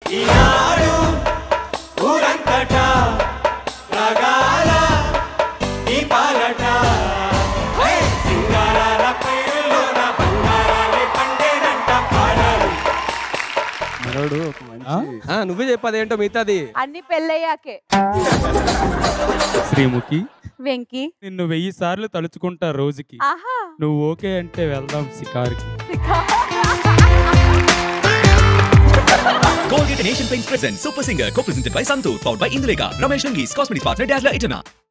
ఈనాడు ఊరంతటా రగాల ఈ పాలట హే! సింగారాల పైరులోన బంగారాలే పండేనంట పాడాలి మనోడు ఒక మంచి ఆ, నువ్వే చెప్పదేంటో మిగతాది అన్ని పెళ్ళయ్యాకే శ్రీముఖి వెంకీ నిన్ను వెయ్యి సార్లు తలుచుకుంటా రోజుకి ఆహా నువ్వు ఓకే అంటే వెళ్దాం షికారుకి Colgate and Asian Paints present Super Singer co-presented by Santur, powered by Indreka, Ramesh Nangis, Cosmetics partner Dazzler Itana.